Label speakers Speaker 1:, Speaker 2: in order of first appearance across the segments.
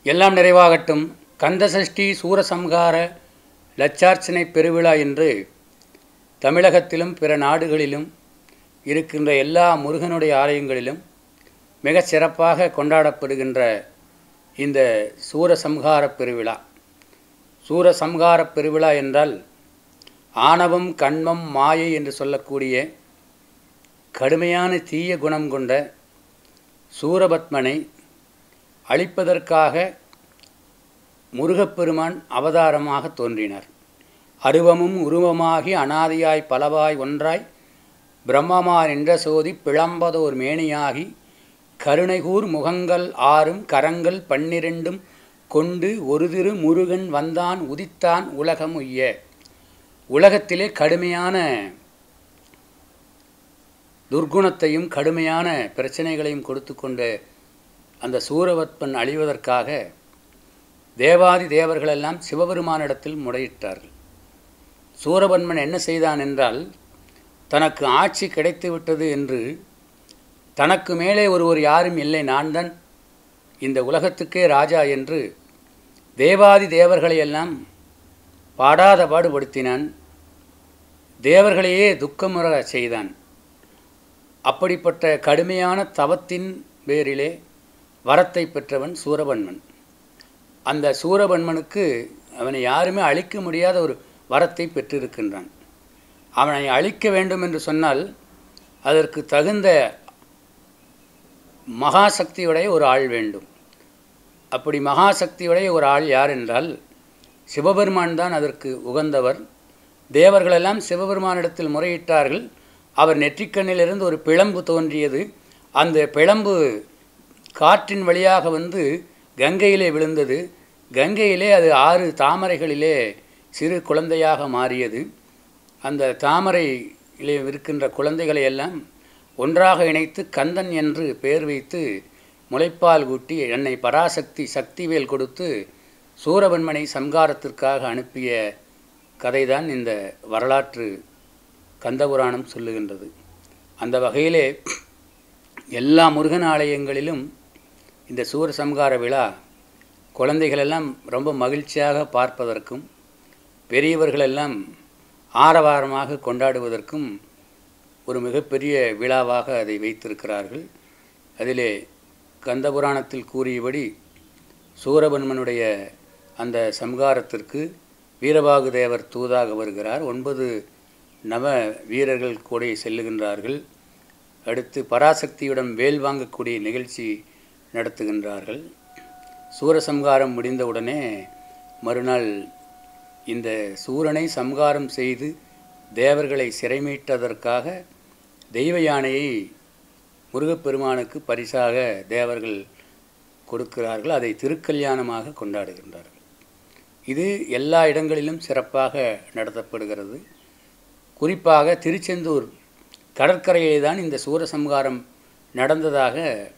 Speaker 1: எல்லாம் நிறைவாகட்டும் கந்தசஷ்டி சூரசம்ஹார லட்சார்ச்சனை பெருவிழா என்று தமிழகத்திலும் பிற நாடுகளிலும் இருக்கின்ற எல்லா முருகனுடைய ஆலயங்களிலும் மிக சிறப்பாக கொண்டாடப்படுகின்ற இந்த சூரசம்ஹார பெருவிழா சூரசம்ஹார பெருவிழா என்றால் ஆணவம் கண்மம் மாயை என்று சொல்லக்கூடிய கடுமையான தீய குணம் கொண்ட சூரபத்மனை அழிப்பதற்காக முருகப்பெருமான் அவதாரமாக தோன்றினார் அருவமும் உருவமாகி அனாதியாய் பலவாய் ஒன்றாய் பிரம்மமா நின்ற சோதி பிளம்பதோர் மேனியாகி கருணைகூர் முகங்கள் ஆறும் கரங்கள் பன்னிரண்டும் கொண்டு ஒரு திரு முருகன் வந்தான் உதித்தான் உலகம் உய்ய உலகத்திலே கடுமையான துர்குணத்தையும் கடுமையான பிரச்சனைகளையும் கொடுத்து கொண்டு அந்த சூரவத்மன் அழிவதற்காக தேவாதி தேவர்களெல்லாம் சிவபெருமானிடத்தில் முறையிட்டார்கள் சூரபன்மன் என்ன செய்தான் என்றால் தனக்கு ஆட்சி கிடைத்து விட்டது என்று தனக்கு மேலே ஒருவர் யாரும் இல்லை நான் தான் இந்த உலகத்துக்கே ராஜா என்று தேவாதி தேவர்களையெல்லாம் பாடாத பாடுபடுத்தினான் தேவர்களையே துக்கமுற செய்தான் அப்படிப்பட்ட கடுமையான தவத்தின் பேரிலே வரத்தை பெற்றவன் சூரபன்மன் அந்த சூரபன்மனுக்கு அவனை யாருமே அழிக்க முடியாத ஒரு வரத்தை பெற்றிருக்கின்றான் அவனை அழிக்க வேண்டும் என்று சொன்னால் அதற்கு தகுந்த மகாசக்தியுடைய ஒரு ஆள் வேண்டும் அப்படி மகாசக்தியுடைய ஒரு ஆள் யார் என்றால் சிவபெருமான் தான் அதற்கு உகந்தவர் தேவர்களெல்லாம் சிவபெருமானிடத்தில் முறையிட்டார்கள் அவர் நெற்றிக்கண்ணிலிருந்து ஒரு பிளம்பு தோன்றியது அந்த பிளம்பு காற்றின் வழியாக வந்து கங்கையிலே விழுந்தது கங்கையிலே அது ஆறு தாமரைகளிலே சிறு குழந்தையாக மாறியது அந்த தாமரையிலே இருக்கின்ற குழந்தைகளை எல்லாம் ஒன்றாக இணைத்து கந்தன் என்று பெயர் வைத்து முளைப்பால் கூட்டி என்னை பராசக்தி சக்திவேல் கொடுத்து சூரபன்மனை சம்காரத்திற்காக அனுப்பிய கதைதான் இந்த வரலாற்று கந்தபுராணம் சொல்லுகின்றது அந்த வகையிலே எல்லா முருகன் ஆலயங்களிலும் இந்த சூரசம்ஹார விழா குழந்தைகளெல்லாம் ரொம்ப மகிழ்ச்சியாக பார்ப்பதற்கும் பெரியவர்களெல்லாம் ஆரவாரமாக கொண்டாடுவதற்கும் ஒரு மிகப்பெரிய விழாவாக அதை வைத்திருக்கிறார்கள் அதிலே கந்தபுராணத்தில் கூறியபடி சூரபன்மனுடைய அந்த சம்ஹாரத்திற்கு வீரபாகு தேவர் தூதாக வருகிறார் ஒன்பது நவ வீரர்கள் கூட செல்லுகின்றார்கள் அடுத்து பராசக்தியுடன் வேல் வாங்கக்கூடிய நிகழ்ச்சி நடத்துகின்றார்கள் சூரசம்ஹாரம் முடிந்தவுடனே மறுநாள் இந்த சூரனை சம்ஹாரம் செய்து தேவர்களை சிறைமீட்டதற்காக தெய்வ யானையை முருகப்பெருமானுக்கு பரிசாக தேவர்கள் கொடுக்கிறார்கள் அதை திருக்கல்யாணமாக கொண்டாடுகின்றார்கள் இது எல்லா இடங்களிலும் சிறப்பாக நடத்தப்படுகிறது குறிப்பாக திருச்செந்தூர் கடற்கரையிலே தான் இந்த சூரசம்ஹாரம் நடந்ததாக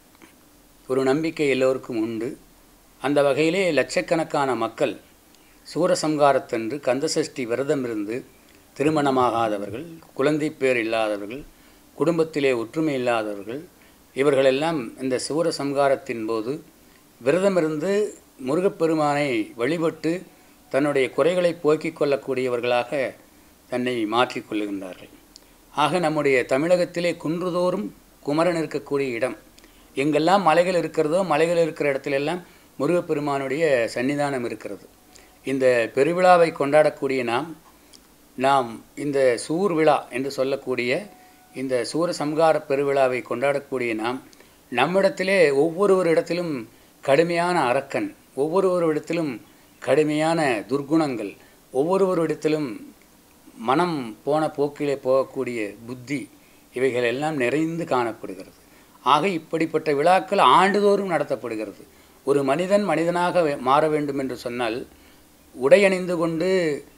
Speaker 1: ஒரு நம்பிக்கை எல்லோருக்கும் உண்டு அந்த வகையிலே லட்சக்கணக்கான மக்கள் சூரசம்ஹாரத்தன்று கந்தசஷ்டி விரதம் இருந்து திருமணமாகாதவர்கள் குழந்தை பேர் இல்லாதவர்கள் குடும்பத்திலே ஒற்றுமை இல்லாதவர்கள் இவர்களெல்லாம் இந்த சூரசம்ஹாரத்தின் போது விரதமிருந்து முருகப்பெருமானை வழிபட்டு தன்னுடைய குறைகளை போக்கிக் கொள்ளக்கூடியவர்களாக தன்னை மாற்றிக்கொள்ளுகின்றார்கள் ஆக நம்முடைய தமிழகத்திலே குன்றுதோறும் குமரன் இருக்கக்கூடிய இடம் எங்கெல்லாம் மலைகள் இருக்கிறதோ மலைகள் இருக்கிற இடத்திலெல்லாம் முருகப்பெருமானுடைய சன்னிதானம் இருக்கிறது இந்த பெருவிழாவை கொண்டாடக்கூடிய நாம் நாம் இந்த சூர் விழா என்று சொல்லக்கூடிய இந்த சூரசம்ஹார பெருவிழாவை கொண்டாடக்கூடிய நாம் நம்மிடத்திலே ஒவ்வொரு இடத்திலும் கடுமையான அரக்கன் ஒவ்வொரு இடத்திலும் கடுமையான துர்குணங்கள் ஒவ்வொரு இடத்திலும் மனம் போன போக்கிலே போகக்கூடிய புத்தி இவைகள் எல்லாம் நிறைந்து காணப்படுகிறது ஆக இப்படிப்பட்ட விழாக்கள் ஆண்டுதோறும் நடத்தப்படுகிறது ஒரு மனிதன் மனிதனாக வே- மாற வேண்டும் என்று சொன்னால் உடையணிந்து கொண்டு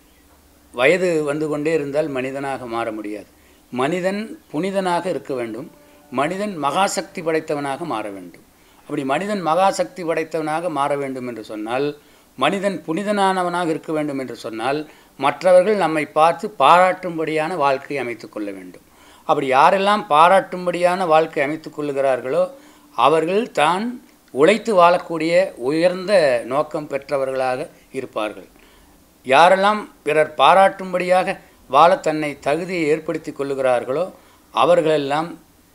Speaker 1: வயது வந்து கொண்டே இருந்தால் மனிதனாக மாற முடியாது மனிதன் புனிதனாக இருக்க வேண்டும் மனிதன் மகாசக்தி படைத்தவனாக மாற வேண்டும் அப்படி மனிதன் மகாசக்தி படைத்தவனாக மாற வேண்டும் என்று சொன்னால் மனிதன் புனிதனானவனாக இருக்க வேண்டும் என்று சொன்னால் மற்றவர்கள் நம்மை பார்த்து பாராட்டும்படியான வாழ்க்கை அமைத்துக் கொள்ள வேண்டும் அப்படி யாரெல்லாம் பாராட்டும்படியான வாழ்க்கை அமைத்துக் கொள்ளுகிறார்களோ அவர்கள் தான் உழைத்து வாழக்கூடிய உயர்ந்த நோக்கம் பெற்றவர்களாக இருப்பார்கள் யாரெல்லாம் பிறர் பாராட்டும்படியாக வாழ தன்னை தகுதியை ஏற்படுத்தி கொள்ளுகிறார்களோ அவர்களெல்லாம்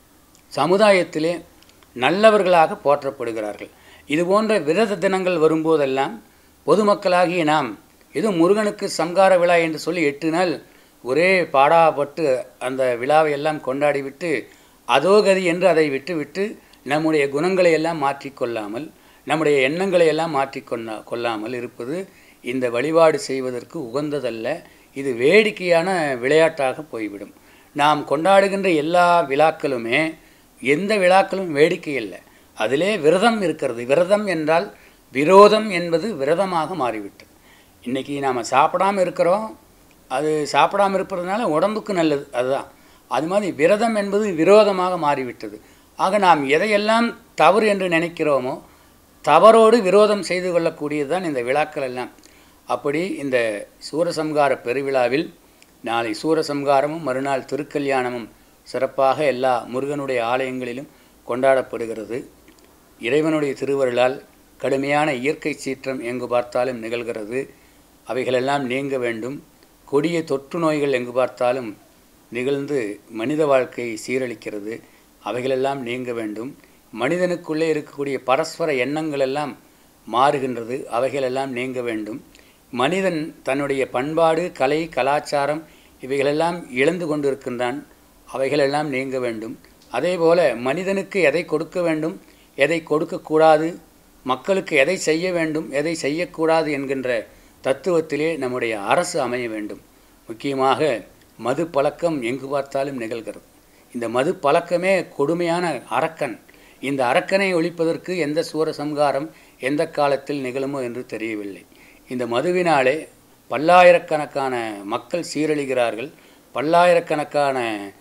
Speaker 1: சமுதாயத்திலே நல்லவர்களாக போற்றப்படுகிறார்கள் இது போன்ற விரத தினங்கள் வரும்போதெல்லாம் பொதுமக்களாகிய நாம் இது முருகனுக்கு சம்கார விழா என்று சொல்லி எட்டு நாள் ஒரே பாடாப்பட்டு அந்த விழாவை எல்லாம் கொண்டாடிவிட்டு அதோகதி என்று அதை விட்டுவிட்டு நம்முடைய குணங்களை எல்லாம் மாற்றிக்கொள்ளாமல் நம்முடைய எண்ணங்களை எல்லாம் மாற்றிக்கொள்ள கொள்ளாமல் இருப்பது இந்த வழிபாடு செய்வதற்கு உகந்ததல்ல இது வேடிக்கையான விளையாட்டாக போய்விடும் நாம் கொண்டாடுகின்ற எல்லா விழாக்களுமே எந்த விழாக்களும் வேடிக்கை இல்லை அதிலே விரதம் இருக்கிறது விரதம் என்றால் விரோதம் என்பது விரதமாக மாறிவிட்டது இன்றைக்கி நாம் சாப்பிடாம இருக்கிறோம் அது சாப்பிடாம இருப்பதுனால உடம்புக்கு நல்லது அதுதான் அது மாதிரி விரதம் என்பது விரோதமாக மாறிவிட்டது ஆக நாம் எதையெல்லாம் தவறு என்று நினைக்கிறோமோ தவறோடு விரோதம் செய்து கொள்ளக்கூடியது தான் இந்த விழாக்கள் எல்லாம் அப்படி இந்த சூரசம்ஹார பெருவிழாவில் நாளை சூரசம்ஹாரமும் மறுநாள் திருக்கல்யாணமும் சிறப்பாக எல்லா முருகனுடைய ஆலயங்களிலும் கொண்டாடப்படுகிறது இறைவனுடைய திருவருளால் கடுமையான இயற்கை சீற்றம் எங்கு பார்த்தாலும் நிகழ்கிறது அவைகளெல்லாம் நீங்க வேண்டும் கொடிய தொற்று நோய்கள் எங்கு பார்த்தாலும் நிகழ்ந்து மனித வாழ்க்கையை சீரழிக்கிறது அவைகளெல்லாம் நீங்க வேண்டும் மனிதனுக்குள்ளே இருக்கக்கூடிய பரஸ்பர எண்ணங்கள் எல்லாம் மாறுகின்றது அவைகளெல்லாம் நீங்க வேண்டும் மனிதன் தன்னுடைய பண்பாடு கலை கலாச்சாரம் இவைகளெல்லாம் இழந்து கொண்டிருக்கின்றான் அவைகளெல்லாம் நீங்க வேண்டும் அதேபோல மனிதனுக்கு எதை கொடுக்க வேண்டும் எதை கொடுக்கக்கூடாது மக்களுக்கு எதை செய்ய வேண்டும் எதை செய்யக்கூடாது என்கின்ற தத்துவத்திலே நம்முடைய அரசு அமைய வேண்டும் முக்கியமாக மது பழக்கம் எங்கு பார்த்தாலும் நிகழ்கிறது இந்த மது பழக்கமே கொடுமையான அரக்கன் இந்த அரக்கனை ஒழிப்பதற்கு எந்த சூரசம்ஹாரம் எந்த காலத்தில் நிகழுமோ என்று தெரியவில்லை இந்த மதுவினாலே பல்லாயிரக்கணக்கான மக்கள் சீரழிகிறார்கள் பல்லாயிரக்கணக்கான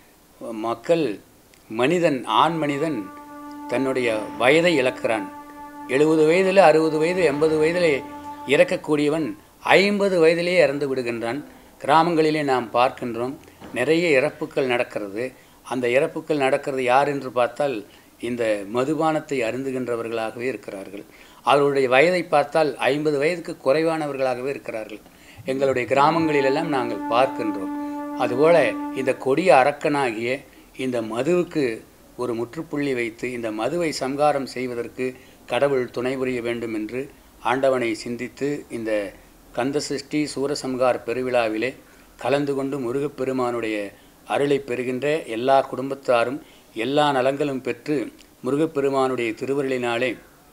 Speaker 1: மக்கள் மனிதன் ஆண் மனிதன் தன்னுடைய வயதை இழக்கிறான் எழுபது வயதில் அறுபது வயது எண்பது வயதில் இறக்கக்கூடியவன் ஐம்பது வயதிலே இறந்து விடுகின்றான் கிராமங்களிலே நாம் பார்க்கின்றோம் நிறைய இறப்புக்கள் நடக்கிறது அந்த இறப்புக்கள் நடக்கிறது யார் என்று பார்த்தால் இந்த மதுபானத்தை அருந்துகின்றவர்களாகவே இருக்கிறார்கள் அவர்களுடைய வயதை பார்த்தால் ஐம்பது வயதுக்கு குறைவானவர்களாகவே இருக்கிறார்கள் எங்களுடைய கிராமங்களிலெல்லாம் நாங்கள் பார்க்கின்றோம் அதுபோல இந்த கொடிய அரக்கனாகிய இந்த மதுவுக்கு ஒரு முற்றுப்புள்ளி வைத்து இந்த மதுவை சம்காரம் செய்வதற்கு கடவுள் துணை புரிய வேண்டும் என்று ஆண்டவனை சிந்தித்து இந்த கந்தசஷ்டி சூரசம்ஹார பெருவிழாவிலே கலந்து கொண்டு முருகப்பெருமானுடைய அருளை பெறுகின்ற எல்லா குடும்பத்தாரும் எல்லா நலங்களும் பெற்று முருகப்பெருமானுடைய திருவருளினாலே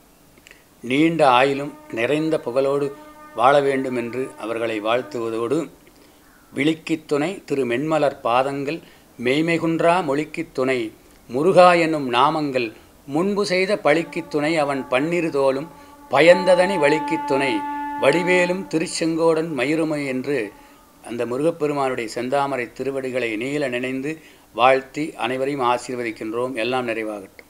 Speaker 1: நீண்ட ஆயிலும் நிறைந்த புகழோடு வாழ வேண்டும் என்று அவர்களை வாழ்த்துவதோடு விழிக்கித் துணை திரு மென்மலர் பாதங்கள் மெய்மைகுன்றா மொழிக்கித் துணை முருகா என்னும் நாமங்கள் முன்பு செய்த பழிக்கித் துணை அவன் பன்னிரு தோலும் பயந்ததனி வழிக்கித் துணை வடிவேலும் திருச்செங்கோடன் மயிருமை என்று அந்த முருகப்பெருமானுடைய செந்தாமரை திருவடிகளை நீல நினைந்து வாழ்த்தி அனைவரையும் ஆசீர்வதிக்கின்றோம் எல்லாம் நிறைவாகட்டும்